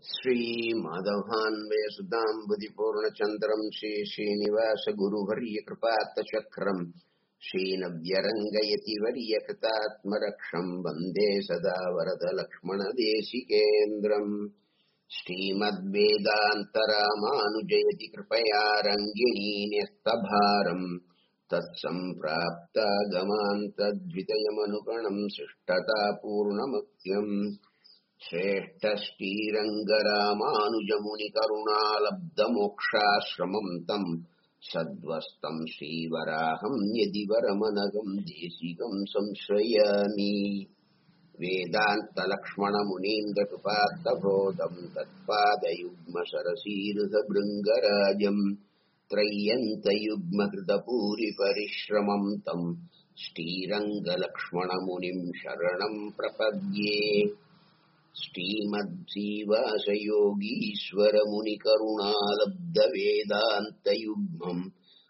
श्रीमाधवान्वयसुताम्बुदिपूर्णचन्द्रम् श्रीश्रीनिवासगुरुवर्यकृपात्तचक्रम् श्रीनव्यरङ्गयति वर्यकृतात्मरक्षम् वन्दे सदा वरदलक्ष्मणदेशिकेन्द्रम् श्रीमद्वेदान्तरामानुजयति कृपया रङ्गिणी न्यस्तभारम् तत्सम्प्राप्तागमान्तद्वितयमनुगणम् शिष्टता पूर्णमत्यम् श्रेष्ठश्रीरङ्गरामानुजमुनिकरुणालब्धमोक्षाश्रमम् तम् सद्वस्तम् श्रीवराहम् यदि वरमनगम् देशिकम् संश्रयामि वेदान्तलक्ष्मणमुनीन्द्रकृपार्थबोधम् तत्पादयुग्मसरसीरुधभृङ्गराजम् त्रय्यन्तयुग्मकृतपूरिपरिश्रमम् तम् श्रीरङ्गलक्ष्मणमुनिम् शरणम् प्रपद्ये श्रीमद्जीवासयोगीश्वरमुनिकरुणालब्धवेदान्तयुग्मम्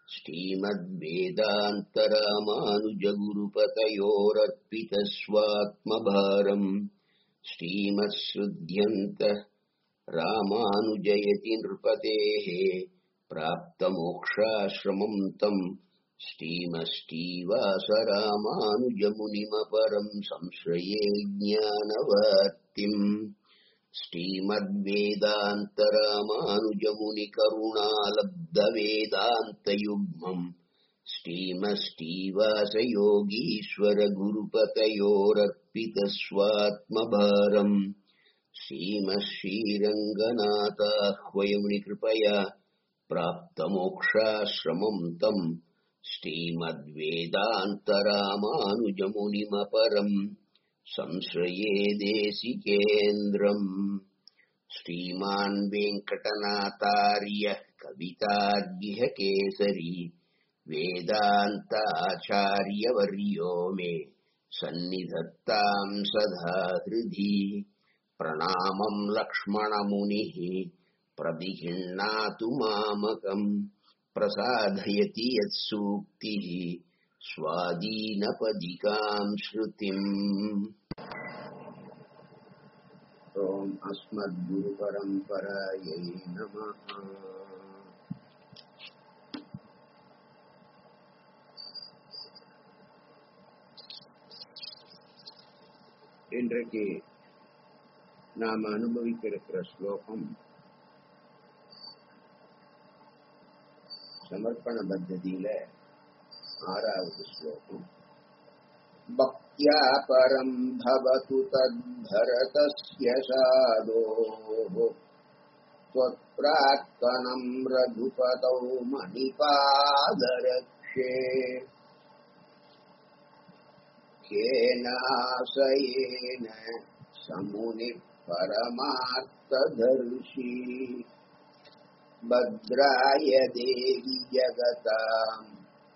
श्रीमद्वेदान्तरामानुजगुरुपतयोरर्पितस्वात्मभारम् श्रीमत्सृध्यन्त रामानुजयति नृपतेः प्राप्तमोक्षाश्रमम् तम् श्रीमष्टीवासरामानुजमुनिमपरम् संश्रये ज्ञानवर्तिम् श्रीमद्वेदान्तरामानुजमुनिकरुणालब्धवेदान्तयुग्मम् श्रीमष्टीवासयोगीश्वरगुरुपतयोरर्पितस्वात्मभारम् श्रीमश्रीरङ्गनाथाह्वयमुनिकृपया प्राप्तमोक्षाश्रमम् तम् श्रीमद्वेदान्तरामानुजमुनिमपरम् संश्रये देशिकेन्द्रम् श्रीमान् वेङ्कटनाथार्यः कवितार्यः केसरी वेदान्ताचार्यवर्यो मे सन्निधत्ताम् सदा हृदि प्रणामम् लक्ष्मणमुनिः प्रदिहिण्णातु मामकम् प्रसादयति यत्सूक्तिः स्वादीनपदिकाम् श्रुतिम् ॐ अस्मद्गुरुपरम्परायै नमः இன்றைக்கு நாம் அனுபவிக்க இருக்கிற ஸ்லோகம் சமர்ப்பண பத்ததியில ஆறாவது ஸ்லோகம் பக்தியா பரம் பவது தத்பரதஸ்ய சாதோः त्वत्प्राक्तनम् रघुपतौ मणिपादरक्षे केनाशयेन समुनिः परमार्थदर्शी भद्राय देवि जगताम्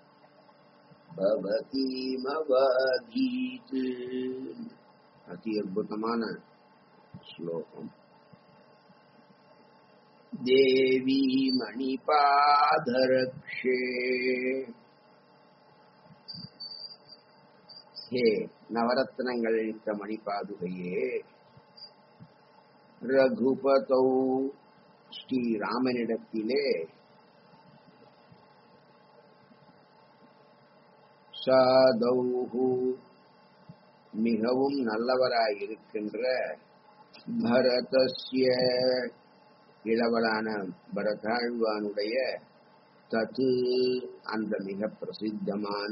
பவதீமவதீத் அதி அற்புதமான ஸ்லோகம் தேவி மணிபாதரக்ஷே ஹே நவரத்னங்கள் இட்ட மணிபாதுகையே ரகுபதௌ ஸ்ரீராமனிடத்திலே சாதௌஹு மிகவும் நல்லவராயிருக்கின்ற பரதஸ்ய இளவலான பரதாழ்வானுடைய தது அந்த மிக பிரசித்தமான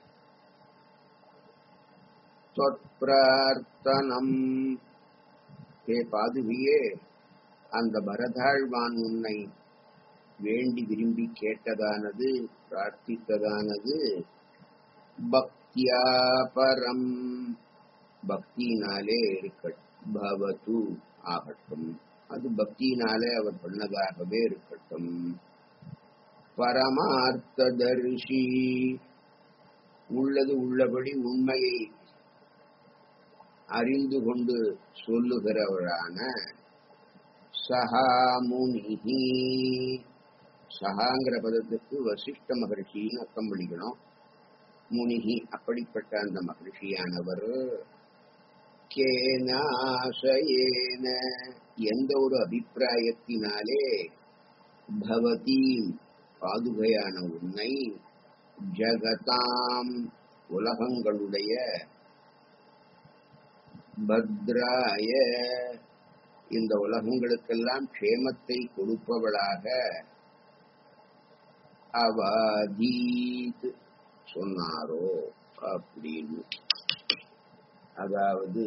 பிரார்த்தனம் ஹே பாதுகியே அந்த பரதாழ்வான் உன்னை வேண்டி விரும்பி கேட்டதானது பிரார்த்தித்ததானது பக்தியா பரம் பக்தியினாலே இருக்கட்டும் பவது ஆகட்டும் அது பக்தியினாலே அவர் பண்ணதாகவே இருக்கட்டும் பரமார்த்ததர்ஷி உள்ளது உள்ளபடி உண்மையை அறிந்து கொண்டு சொல்லுகிறவரான சஹாமுனிஹி சஹாங்கிற பதத்துக்கு வசிஷ்ட மகர்ஷின்னு அர்த்தம் பண்ணிக்கணும் முனிகி அப்படிப்பட்ட அந்த மகிழ்ச்சியானவர் கேனாசயேன எந்த ஒரு அபிப்பிராயத்தினாலே பவதி பாதுகையான உன்னை ஜகதாம் உலகங்களுடைய பத்ராய இந்த உலகங்களுக்கெல்லாம் க்ஷேமத்தை கொடுப்பவளாக அவாதீத் சொன்னாரோ அப்படின்னு அதாவது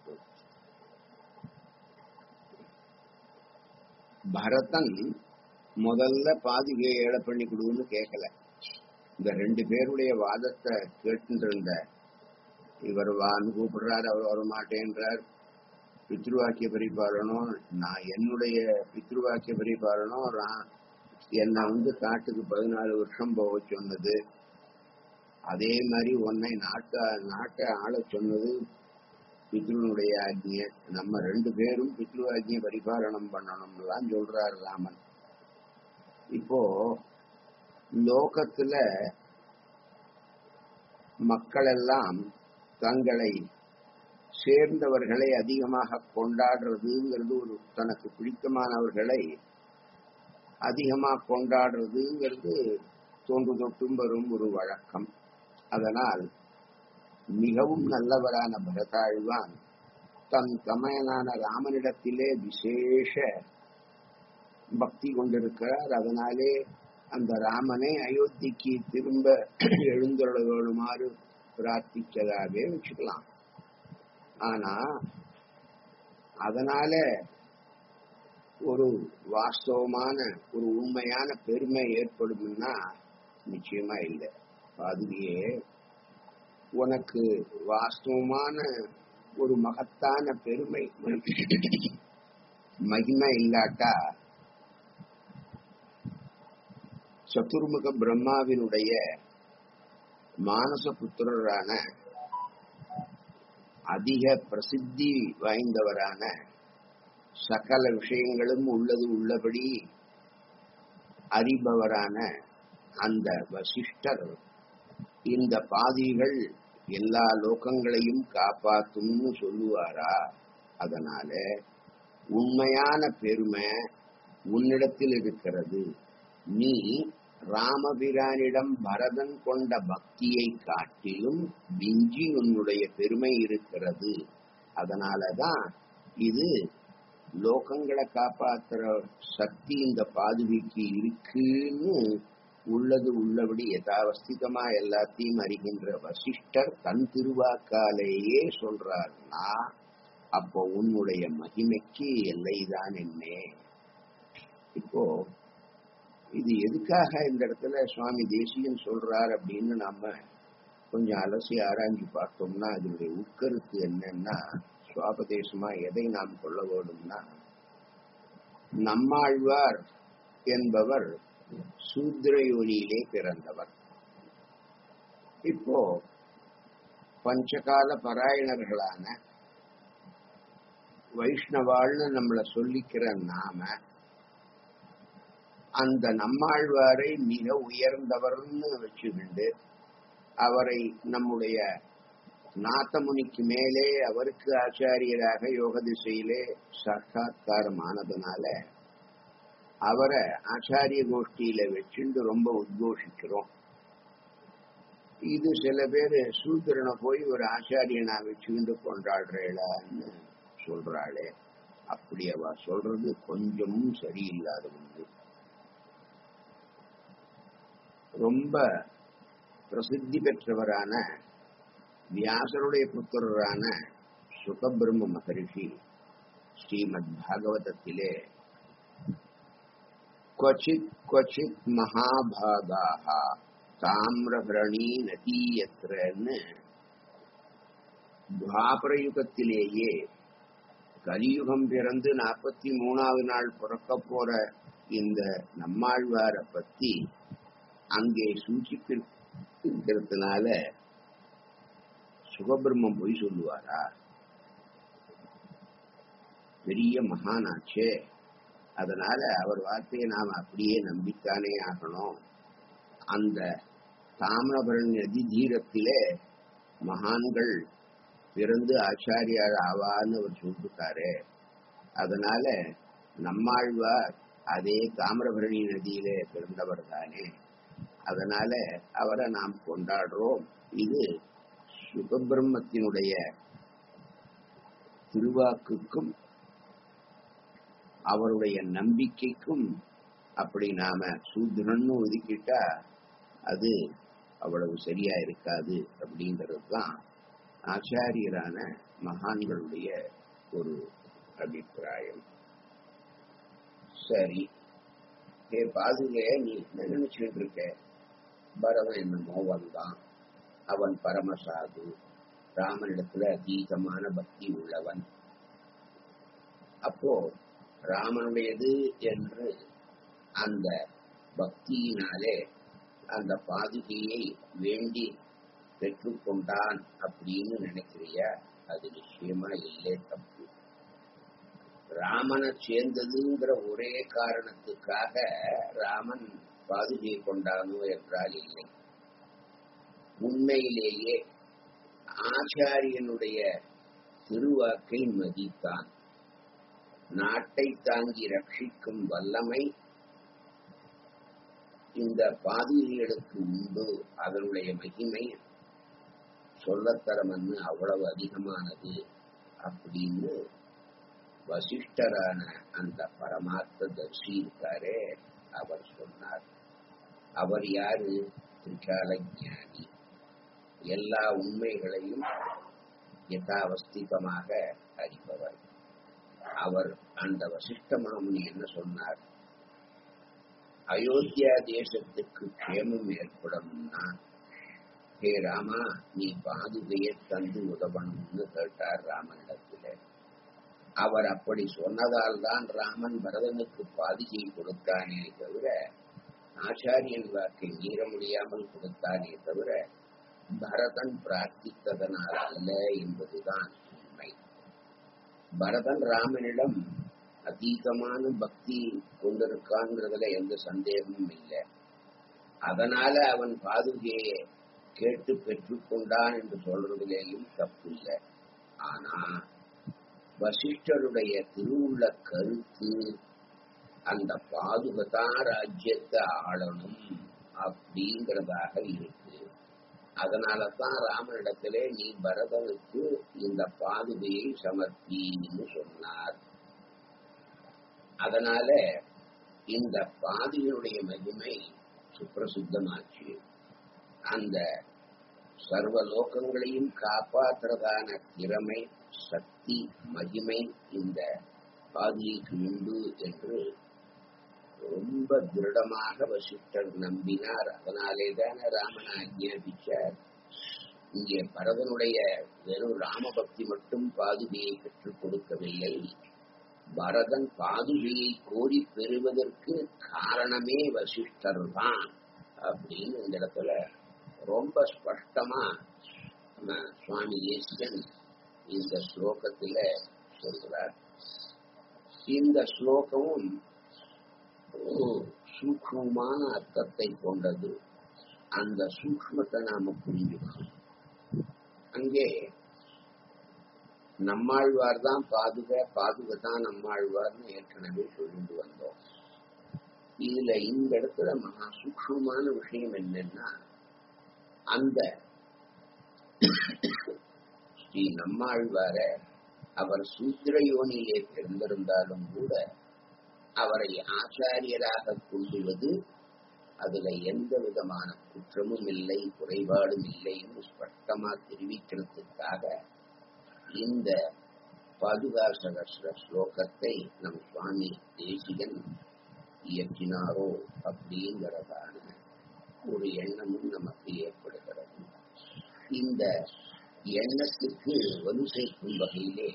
பரதன் முதல்ல பாதுகையை ஏழை பண்ணி கொடுன்னு கேட்கல இந்த ரெண்டு பேருடைய வாதத்தை கேட்டு இருந்த இவர் வான்னு கூப்பிடுறாரு அவர் வர மாட்டேன்றார் பித்ருவாக்கிய பரிபாலனம் நான் என்னுடைய பித்ருவாக்கிய பரிபாலனம் நான் என்னை வந்து காட்டுக்கு பதினாலு வருஷம் போக சொன்னது அதே மாதிரி உன்னை நாட்ட நாட்டை ஆள சொன்னது பித்ருனுடைய ஆக்ஞை நம்ம ரெண்டு பேரும் பித்ருவாக்கிய பரிபாலனம் பண்ணணும்லாம் சொல்றாரு ராமன் இப்போ லோகத்துல மக்கள் எல்லாம் தங்களை சேர்ந்தவர்களை அதிகமாக கொண்டாடுறதுங்கிறது ஒரு தனக்கு பிடித்தமானவர்களை அதிகமாக கொண்டாடுறதுங்கிறது தோன்று தொட்டும் வரும் ஒரு வழக்கம் அதனால் மிகவும் நல்லவரான பரதாழ்வான் தன் தமையனான ராமனிடத்திலே விசேஷ பக்தி கொண்டிருக்கிறார் அதனாலே அந்த ராமனை அயோத்திக்கு திரும்ப எழுந்தருள வேணுமாறு பிரார்த்திச்சதாவே வச்சுக்கலாம் ஆனா அதனால ஒரு வாஸ்தவமான ஒரு உண்மையான பெருமை ஏற்படும்னா நிச்சயமா இல்லை பாதுகையே உனக்கு வாஸ்தவமான ஒரு மகத்தான பெருமை மகிமை இல்லாட்டா சதுர்முக பிரம்மாவினுடைய மானச புத்திரரான அதிக பிரசித்தி வாய்ந்தவரான சகல விஷயங்களும் உள்ளது உள்ளபடி அறிபவரான அந்த வசிஷ்டர் இந்த பாதிகள் எல்லா லோகங்களையும் காப்பாத்தும்னு சொல்லுவாரா அதனால உண்மையான பெருமை உன்னிடத்தில் இருக்கிறது நீ ராமபிரானிடம் பரதன் கொண்ட பக்தியை காட்டிலும் விஞ்சி உன்னுடைய பெருமை இருக்கிறது அதனாலதான் இது லோகங்களை காப்பாத்துற சக்தி இந்த பாதுகைக்கு இருக்குன்னு உள்ளது உள்ளபடி யதாவஸ்திதமா எல்லாத்தையும் அறிகின்ற வசிஷ்டர் தன் திருவாக்காலேயே சொல்றாருன்னா அப்போ உன்னுடைய மகிமைக்கு எல்லைதான் என்ன இப்போ இது எதுக்காக இந்த இடத்துல சுவாமி தேசியன் சொல்றார் அப்படின்னு நாம கொஞ்சம் அலசி ஆராய்ஞ்சு பார்த்தோம்னா அதனுடைய உட்கருத்து என்னன்னா சுவாபதேசமா எதை நாம் கொள்ள வேண்டும்னா நம்மாழ்வார் என்பவர் சூத்திர யோனியிலே பிறந்தவர் இப்போ பஞ்சகால பராயணர்களான வைஷ்ணவாள்னு நம்மளை சொல்லிக்கிற நாம அந்த நம்மாழ்வாரை மிக உயர்ந்தவர்னு வச்சுக்கிண்டு அவரை நம்முடைய நாத்தமுனிக்கு மேலே அவருக்கு ஆச்சாரியராக யோக திசையிலே சாட்சா்காரமானதுனால அவரை ஆச்சாரிய கோஷ்டியில வச்சுண்டு ரொம்ப உத்கோஷிக்கிறோம் இது சில பேர் சூத்திரனை போய் ஒரு ஆச்சாரியனா வச்சுக்கிண்டு கொண்டாடுறேளான்னு சொல்றாளே அப்படி அவ சொல்றது கொஞ்சமும் சரியில்லாத ஒன்று ரொம்ப பிரசித்தி பெற்றவரான வியாசருடைய புத்திரரான சுகபிரம்ம மகரிஷி ஸ்ரீமத் பாகவதத்திலே क्वचित् क्वचित् மகாபாகாக தாமிரபரணி நதீயத்திரன்னு துவாபர யுகத்திலேயே கலியுகம் பிறந்து நாற்பத்தி மூணாவது நாள் பிறக்க போற இந்த நம்மாழ்வாரை பத்தி அங்கே சூச்சிப்பிருக்கிறதுனால சுகபிரம்மம் பொய் சொல்லுவாரா பெரிய மகானாச்சே அதனால அவர் வார்த்தையை நாம் அப்படியே நம்பித்தானே ஆகணும் அந்த தாமிரபரணி நதி தீரத்திலே மகான்கள் பிறந்து ஆச்சாரியார் ஆவான்னு அவர் சொல்லிருக்காரு அதனால நம்மாழ்வார் அதே தாமிரபரணி நதியிலே பிறந்தவர் தானே அதனால அவரை நாம் கொண்டாடுறோம் இது சுகபிரம்மத்தினுடைய திருவாக்குக்கும் அவருடைய நம்பிக்கைக்கும் அப்படி நாம சூத்திரன்னு ஒதுக்கிட்டா அது அவ்வளவு சரியா இருக்காது அப்படிங்கிறது தான் ஆச்சாரியரான மகான்களுடைய ஒரு அபிப்பிராயம் சரி ஏ பாதுகே நீ என்ன நினைச்சுட்டு இருக்க பரவன் என்னமோ வந்தான் அவன் பரமசாது ராமனிடத்துல அதீதமான பக்தி உள்ளவன் அப்போ ராமனுடையது என்று அந்த பக்தியினாலே அந்த பாதுகையை வேண்டி பெற்றுக்கொண்டான் அப்படின்னு நினைக்கிறியா அது நிச்சயமா இல்லை தப்பு ராமனை சேர்ந்ததுங்கிற ஒரே காரணத்துக்காக ராமன் பாதுகை கொண்டானோ என்றால் இல்லை உண்மையிலேயே ஆச்சாரியனுடைய திருவாக்கை மதித்தான் நாட்டை தாங்கி ரட்சிக்கும் வல்லமை இந்த பாதிரிகளுக்கு உண்டு அதனுடைய மகிமை சொல்லத்தரமன்னு அவ்வளவு அதிகமானது அப்படின்னு வசிஷ்டரான அந்த பரமார்த்த தர்சி இருக்காரே அவர் சொன்னார் அவர் யாரு திரிகால ஞானி எல்லா உண்மைகளையும் யதாவஸ்திகமாக அறிபவர் அவர் அந்த வசிஷ்ட மாமுனி என்ன சொன்னார் அயோத்தியா தேசத்துக்கு க்ஷேமம் ஏற்படணும்னா ஹே ராமா நீ பாதுகையை தந்து உதவணும்னு கேட்டார் ராமனிடத்துல அவர் அப்படி சொன்னதால் தான் ராமன் பரதனுக்கு பாதுகை கொடுத்தானே தவிர ஆச்சாரியன் வாக்கை மீற முடியாமல் கொடுத்தானே தவிர பரதன் பிரார்த்தித்ததனால் அல்ல என்பதுதான் உண்மை பரதன் ராமனிடம் அதீதமான பக்தி கொண்டிருக்காங்கிறதுல எந்த சந்தேகமும் இல்லை அதனால அவன் பாதுகையை கேட்டு பெற்றுக்கொண்டான் என்று சொல்றதுலேயும் தப்பு இல்லை ஆனா வசிஷ்டருடைய திருவுள்ள கருத்து அந்த பாதுகதான் ராஜ்யத்தை ஆளணும் அப்படிங்கிறதாக இருக்கு அதனால தான் ராமனிடத்திலே நீ பரதனுக்கு இந்த பாதுகையை சமர்ப்பின்னு சொன்னார் அதனால இந்த பாதுகையுடைய மகிமை சுப்பிரசித்தமாச்சு அந்த சர்வ லோகங்களையும் காப்பாற்றுறதான திறமை சக்தி மகிமை இந்த பாதிக்கு உண்டு என்று ரொம்ப திருடமாக வசிஷ்டர் நம்பினார் அதனாலே தானே ராமன் ஆஜ்ஞாபிச்சார் இங்கே பரதனுடைய வெறும் ராமபக்தி மட்டும் பாதுகையை பெற்றுக் கொடுக்கவில்லை பரதன் பாதுகையை கோரி பெறுவதற்கு காரணமே வசிஷ்டர் தான் அப்படின்னு இந்த இடத்துல ரொம்ப ஸ்பஷ்டமா நம்ம சுவாமி தேசிகன் இந்த ஸ்லோகத்துல சொல்றார் இந்த ஸ்லோகமும் ஒரு சூக்மமான அர்த்தத்தை கொண்டது அந்த சூக்மத்தை நாம புரிஞ்சுக்கணும் அங்கே நம்மாழ்வார் தான் பாதுக பாதுக தான் நம்மாழ்வார்னு ஏற்கனவே சொல்லிட்டு வந்தோம் இதுல இந்த இடத்துல மகா சூக்மமான விஷயம் என்னன்னா அந்த ஸ்ரீ நம்மாழ்வார அவர் சூத்திர யோனியிலே பிறந்திருந்தாலும் கூட அவரை ஆச்சாரியராக கொள்ளுவது அதுல எந்த விதமான குற்றமும் இல்லை குறைபாடும் இல்லைன்னு ஸ்பஷ்டமா தெரிவிக்கிறதுக்காக இந்த பாதுகா சகஸ்ர ஸ்லோகத்தை நம் சுவாமி தேசிகன் இயற்றினாரோ அப்படிங்கிறதான ஒரு எண்ணமும் நமக்கு ஏற்படுகிறது இந்த எண்ணத்துக்கு வலு சேர்க்கும் வகையிலே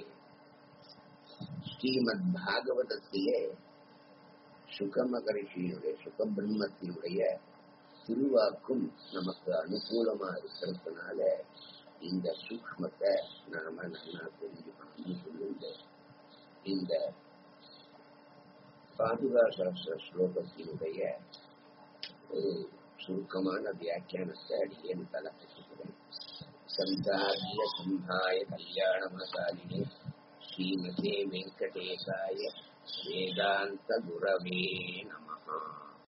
ஸ்ரீமத் பாகவதத்திலே சுகமகரிஷியுடைய சுகபிரம்மத்தினுடைய திருவாக்கும் நமக்கு அனுகூலமா இருக்கிறதுனால இந்த சூக்மத்தை நாம நல்லா தெரிஞ்சுக்கணும்னு சொல்லுங்க இந்த பாதுகா சாஸ்திர ஸ்லோகத்தினுடைய ஒரு சுருக்கமான வியாக்கியானத்தை அடியேன் தலைப்பிட்டுக்கிறேன் சந்தாரிய சம்ஹாய கல்யாணமசாலினே ஸ்ரீமதே வெங்கடேசாய வேதாந்த குரவே நமஹா